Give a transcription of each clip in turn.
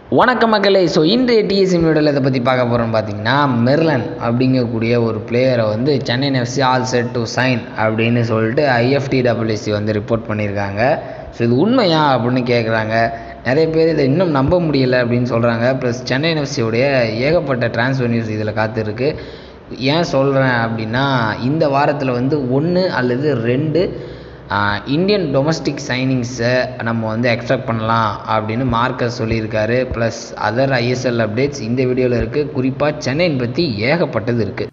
வணக்கம் மக்களே ஸோ இன்றைய டிஎஸ்சி மீடியில் இதை பற்றி பார்க்க போகிறோம்னு பார்த்தீங்கன்னா மெர்லன் அப்படிங்கக்கூடிய ஒரு பிளேயரை வந்து Chennai FC all set to sign அப்படின்னு சொல்லிட்டு ஐஎஃப்டிடபிள்யூசி வந்து ரிப்போர்ட் பண்ணியிருக்காங்க ஸோ இது உண்மையா அப்படின்னு கேட்குறாங்க நிறைய பேர் இதை இன்னும் நம்ப முடியலை அப்படின்னு சொல்கிறாங்க ப்ளஸ் சென்னை எஃப்சியோடைய ஏகப்பட்ட டிரான்ஸ்ஃபர் நியூஸ் இதில் காத்திருக்கு ஏன் சொல்கிறேன் அப்படின்னா இந்த வாரத்தில் வந்து ஒன்று அல்லது ரெண்டு இந்தியன் டொமஸ்டிக் சைனிங்ஸை நம்ம வந்து எக்ஸ்பெக்ட் பண்ணலாம் அப்படின்னு மார்க்கஸ் சொல்லியிருக்காரு ப்ளஸ் அதர் ஐஎஸ்எல் அப்டேட்ஸ் இந்த வீடியோவில் இருக்குது குறிப்பாக சென்னையின் பற்றி ஏகப்பட்டது இருக்குது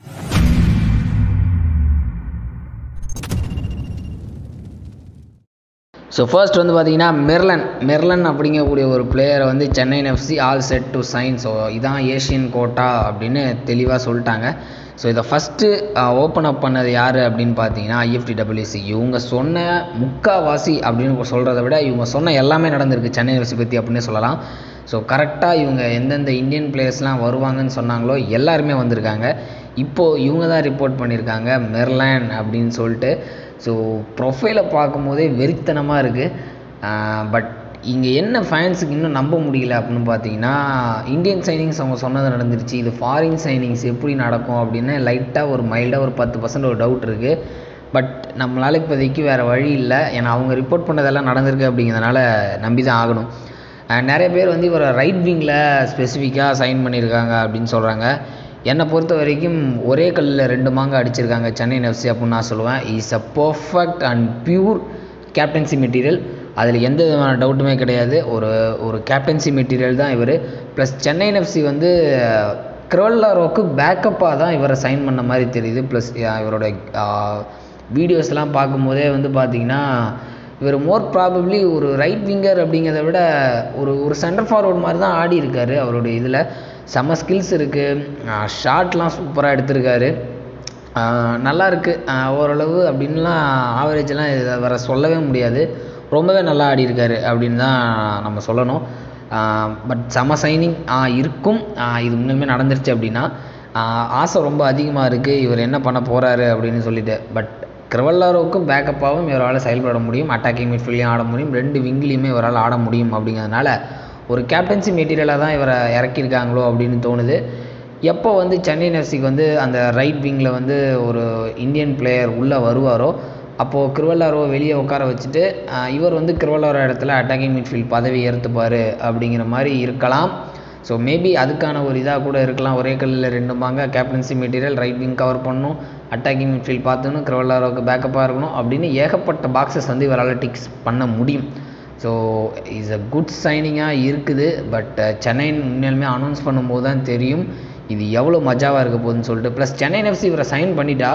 ஸோ ஃபர்ஸ்ட் வந்து பார்த்தீங்கன்னா மெர்லன் மெர்லன் அப்படிங்கக்கூடிய ஒரு பிளேயரை வந்து Chennai FC all set to sign so இதான் ஏஷியன் கோட்டா அப்படின்னு தெளிவாக சொல்லிட்டாங்க ஸோ இதை ஃபஸ்ட்டு ஓப்பன் அப் பண்ணது யார் அப்படின்னு பார்த்தீங்கன்னா ஐஎஃப்டிடபிள்யூசி இவங்க சொன்ன முக்காவாசி அப்படின்னு சொல்கிறத விட இவங்க சொன்ன எல்லாமே நடந்திருக்கு சென்னை எஃப்சி பற்றி அப்படின்னு சொல்லலாம் ஸோ கரெக்டாக இவங்க எந்தெந்த இந்தியன் பிளேயர்ஸ்லாம் வருவாங்கன்னு சொன்னாங்களோ எல்லாருமே வந்திருக்காங்க இப்போது இவங்க தான் ரிப்போர்ட் பண்ணியிருக்காங்க மெர்லான் அப்படின்னு சொல்லிட்டு ஸோ ப்ரொஃபைலை பார்க்கும்போதே வெறித்தனமாக இருக்குது பட் இங்கே என்ன ஃபேன்ஸுக்கு இன்னும் நம்ப முடியல அப்படின்னு பார்த்தீங்கன்னா இந்தியன் சைனிங்ஸ் அவங்க சொன்னது நடந்துருச்சு இது ஃபாரின் சைனிங்ஸ் எப்படி நடக்கும் அப்படின்னு லைட்டாக ஒரு மைல்டாக ஒரு பத்து பர்சன்ட் ஒரு டவுட் இருக்குது பட் நம்மளால் இப்போதைக்கு வேறு வழி இல்லை ஏன்னா அவங்க ரிப்போர்ட் பண்ணதெல்லாம் நடந்திருக்கு அப்படிங்கிறதுனால நம்பி தான் ஆகணும் நிறைய பேர் வந்து இவரை ரைட் விங்கில் ஸ்பெசிஃபிக்காக சைன் பண்ணியிருக்காங்க அப்படின்னு சொல்கிறாங்க என்னை பொறுத்த வரைக்கும் ஒரே கல்லில் ரெண்டு மாங்க அடிச்சிருக்காங்க சென்னை எஃப்சி அப்படின்னு நான் சொல்லுவேன் is a perfect and pure captaincy material அதில் எந்த விதமான டவுட்டுமே கிடையாது ஒரு ஒரு கேப்டன்சி மெட்டீரியல் தான் இவர் ப்ளஸ் சென்னை எஃப்சி வந்து க்ரோல்லாரோக்கு பேக்கப்பாக தான் இவரை சைன் பண்ண மாதிரி தெரியுது ப்ளஸ் இவரோட வீடியோஸ்லாம் பார்க்கும்போதே வந்து பார்த்திங்கன்னா இவர் மோர் ப்ராபப்ளி ஒரு ரைட் விங்கர் அப்படிங்கிறத விட ஒரு ஒரு சென்டர் ஃபார்வர்ட் மாதிரி தான் ஆடி இருக்கார் அவருடைய இதில் செம்ம ஸ்கில்ஸ் இருக்குது ஷார்ட்லாம் சூப்பராக எடுத்திருக்காரு நல்லா இருக்குது ஓரளவு அப்படின்லாம் ஆவரேஜெலாம் இதை வர சொல்லவே முடியாது ரொம்பவே நல்லா ஆடி இருக்காரு அப்படின்னு தான் நம்ம சொல்லணும் பட் செம சைனிங் இருக்கும் இது உண்மையுமே நடந்துருச்சு அப்படின்னா ஆசை ரொம்ப அதிகமாக இருக்குது இவர் என்ன பண்ண போகிறாரு அப்படின்னு சொல்லிட்டு பட் கிரவல்லாரோவுக்கும் பேக்கப்பாகவும் இவரால் செயல்பட முடியும் அட்டாக்கிங் மிட்ஃபீல்டையும் ஆட முடியும் ரெண்டு விங்லேயுமே இவரால் ஆட முடியும் அப்படிங்கிறதுனால ஒரு கேப்டன்சி மெட்டீரியலாக தான் இவரை இறக்கியிருக்காங்களோ அப்படின்னு தோணுது எப்போ வந்து சென்னை எஃப்சிக்கு வந்து அந்த ரைட் விங்கில் வந்து ஒரு இந்தியன் பிளேயர் உள்ளே வருவாரோ அப்போது கிருவல்லாரோ வெளியே உட்கார வச்சுட்டு இவர் வந்து கிருவல்லாரோ இடத்துல அட்டாக்கிங் மிட்ஃபீல்ட் பதவி ஏற்றுப்பார் அப்படிங்கிற மாதிரி இருக்கலாம் ஸோ மேபி அதுக்கான ஒரு இதாக கூட இருக்கலாம் ஒரே கல்லில் ரெண்டு பாங்க captaincy material right wing cover பண்ணணும் அட்டாக்கிங் மிட்ஃபீல்ட் பார்த்துணும் கிரவல்லாரோவுக்கு பேக்கப்பாக இருக்கணும் அப்படின்னு ஏகப்பட்ட பாக்ஸஸ் வந்து இவரால் டிக்ஸ் பண்ண முடியும் ஸோ இஸ் அ குட் சைனிங்காக இருக்குது பட் சென்னை உண்மையிலுமே அனௌன்ஸ் பண்ணும்போது தான் தெரியும் இது எவ்வளோ மஜாவாக இருக்க போகுதுன்னு சொல்லிட்டு ப்ளஸ் சென்னை எஃப்சி இவரை சைன் பண்ணிட்டா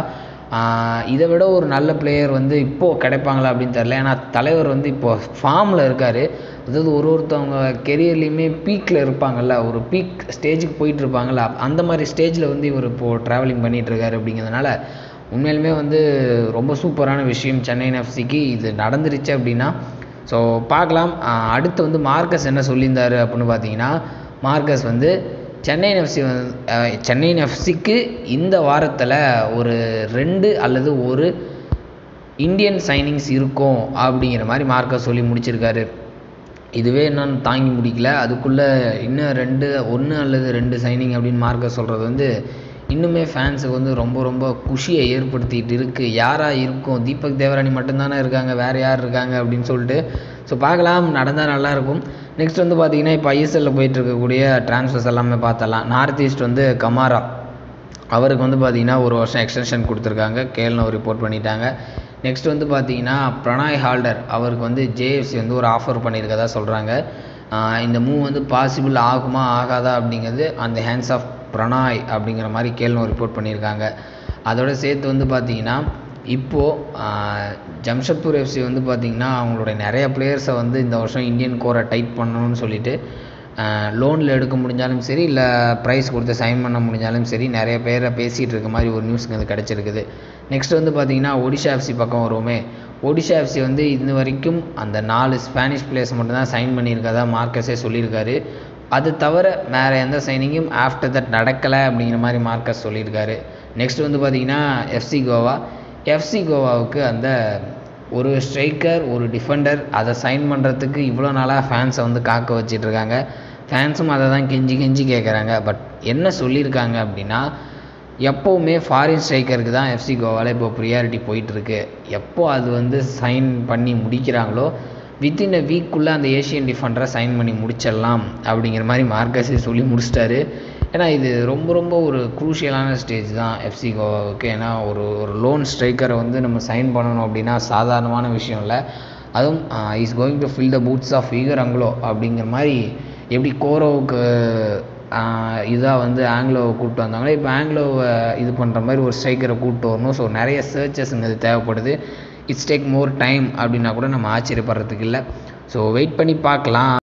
இதை விட ஒரு நல்ல பிளேயர் வந்து இப்போது கிடைப்பாங்களா அப்படின்னு தெரில ஏன்னா தலைவர் வந்து இப்போது ஃபார்மில் இருக்கார் அதாவது ஒரு ஒருத்தவங்க கெரியர்லேயுமே பீக்கில் இருப்பாங்கல்ல ஒரு பீக் ஸ்டேஜுக்கு போயிட்டு இருப்பாங்கல்ல அந்த மாதிரி ஸ்டேஜில் வந்து இவர் இப்போது ட்ராவலிங் பண்ணிகிட்ருக்காரு அப்படிங்கிறதுனால உண்மையிலுமே வந்து ரொம்ப சூப்பரான விஷயம் சென்னை எஃப்சிக்கு இது நடந்துருச்சு அப்படின்னா ஸோ பார்க்கலாம் அடுத்து வந்து மார்க்கஸ் என்ன சொல்லியிருந்தார் அப்படின்னு பார்த்தீங்கன்னா மார்க்கஸ் வந்து சென்னை எஃப்சி வந்து சென்னை எஃப்சிக்கு இந்த வாரத்தில் ஒரு ரெண்டு அல்லது ஒரு இந்தியன் சைனிங்ஸ் இருக்கும் அப்படிங்கிற மாதிரி மார்க்கஸ் சொல்லி முடிச்சிருக்காரு இதுவே இன்னும் தாங்கி முடிக்கல அதுக்குள்ளே இன்னும் ரெண்டு ஒன்று அல்லது ரெண்டு சைனிங் அப்படின்னு மார்க்கஸ் சொல்கிறது வந்து இன்னுமே ஃபேன்ஸுக்கு வந்து ரொம்ப ரொம்ப குஷியை ஏற்படுத்திகிட்டு இருக்குது யாராக இருக்கும் தீபக் தேவராணி மட்டும்தானே இருக்காங்க வேறு யார் இருக்காங்க அப்படின்னு சொல்லிட்டு ஸோ பார்க்கலாம் நடந்தால் நல்லாயிருக்கும் நெக்ஸ்ட் வந்து பார்த்திங்கன்னா இப்போ ஐஎஸ்எல்லில் போயிட்டு இருக்கக்கூடிய ட்ரான்ஸ்ஃபர்ஸ் எல்லாமே பார்த்தலாம் நார்த் ஈஸ்ட் வந்து கமாரா அவருக்கு வந்து பார்த்திங்கன்னா ஒரு வருஷம் எக்ஸ்டென்ஷன் கொடுத்துருக்காங்க கேள்னு ரிப்போர்ட் பண்ணிட்டாங்க நெக்ஸ்ட் வந்து பார்த்தீங்கன்னா பிரணாய் ஹால்டர் அவருக்கு வந்து ஜேஎஃப்சி வந்து ஒரு ஆஃபர் பண்ணியிருக்கதா சொல்கிறாங்க இந்த மூவ் வந்து பாசிபிள் ஆகுமா ஆகாதா அப்படிங்கிறது அந்த ஹேண்ட்ஸ் ஆஃப் பிரணாய் அப்படிங்கிற மாதிரி கேள்னு ரிப்போர்ட் பண்ணியிருக்காங்க அதோட சேர்த்து வந்து பார்த்திங்கன்னா இப்போது ஜம்ஷெட்பூர் எஃப்சி வந்து பார்த்திங்கன்னா அவங்களுடைய நிறைய பிளேயர்ஸை வந்து இந்த வருஷம் இந்தியன் கோரை டைட் பண்ணணும்னு சொல்லிட்டு லோனில் எடுக்க முடிஞ்சாலும் சரி இல்லை ப்ரைஸ் கொடுத்து சைன் பண்ண முடிஞ்சாலும் சரி நிறைய பேரை பேசிகிட்டு இருக்க மாதிரி ஒரு நியூஸ்க்கு அது கிடச்சிருக்குது நெக்ஸ்ட் வந்து பார்த்திங்கன்னா ஒடிஷா எஃப்சி பக்கம் வருவோமே ஒடிஷா எஃப்சி வந்து இன்ன வரைக்கும் அந்த நாலு ஸ்பானிஷ் பிளேயர்ஸ் மட்டும்தான் சைன் பண்ணியிருக்கதா மார்க்கஸே சொல்லியிருக்காரு அது தவிர வேறு எந்த சைனிங்கும் ஆஃப்டர் தட் நடக்கலை அப்படிங்கிற மாதிரி மார்க்கஸ் சொல்லியிருக்காரு நெக்ஸ்ட் வந்து பார்த்திங்கன்னா எஃப்சி கோவா எஃப்சி கோவாவுக்கு அந்த ஒரு ஸ்ட்ரைக்கர் ஒரு டிஃபெண்டர் அதை சைன் பண்ணுறதுக்கு இவ்வளோ நாளாக ஃபேன்ஸை வந்து காக்க வச்சிட்ருக்காங்க ஃபேன்ஸும் அதை தான் கெஞ்சி கெஞ்சி கேட்குறாங்க பட் என்ன சொல்லியிருக்காங்க அப்படின்னா எப்போவுமே ஃபாரின் ஸ்ட்ரைக்கருக்கு தான் எஃப்சி கோவாவில் இப்போ ப்ரியாரிட்டி போயிட்டுருக்கு எப்போ அது வந்து சைன் பண்ணி முடிக்கிறாங்களோ வித்தின் அ வீக்குள்ளே அந்த ஏஷியன் டிஃபெண்டரை சைன் பண்ணி முடிச்சிடலாம் அப்படிங்கிற மாதிரி மார்க்கஸே சொல்லி முடிச்சிட்டாரு ஏன்னா இது ரொம்ப ரொம்ப ஒரு குரூஷியலான ஸ்டேஜ் தான் எஃப்சி கோவாவுக்கு ஏன்னா ஒரு ஒரு லோன் ஸ்ட்ரைக்கரை வந்து நம்ம சைன் பண்ணணும் அப்படின்னா சாதாரணமான விஷயம் இல்லை அதுவும் is going to fill the boots of Iker Angulo அப்படிங்கிற மாதிரி எப்படி கோரோவுக்கு இதாக வந்து ஆங்கிலோவை கூப்பிட்டு வந்தாங்களோ இப்போ ஆங்கிலோவை இது பண்ணுற மாதிரி ஒரு ஸ்ட்ரைக்கரை கூப்பிட்டு வரணும் ஸோ நிறைய சர்ச்சஸ்ங்க இது தேவைப்படுது இட்ஸ் டேக் மோர் டைம் அப்படின்னா கூட நம்ம ஆச்சரியப்படுறதுக்கு இல்லை ஸோ வெயிட் பண்ணி பார்க்கலாம்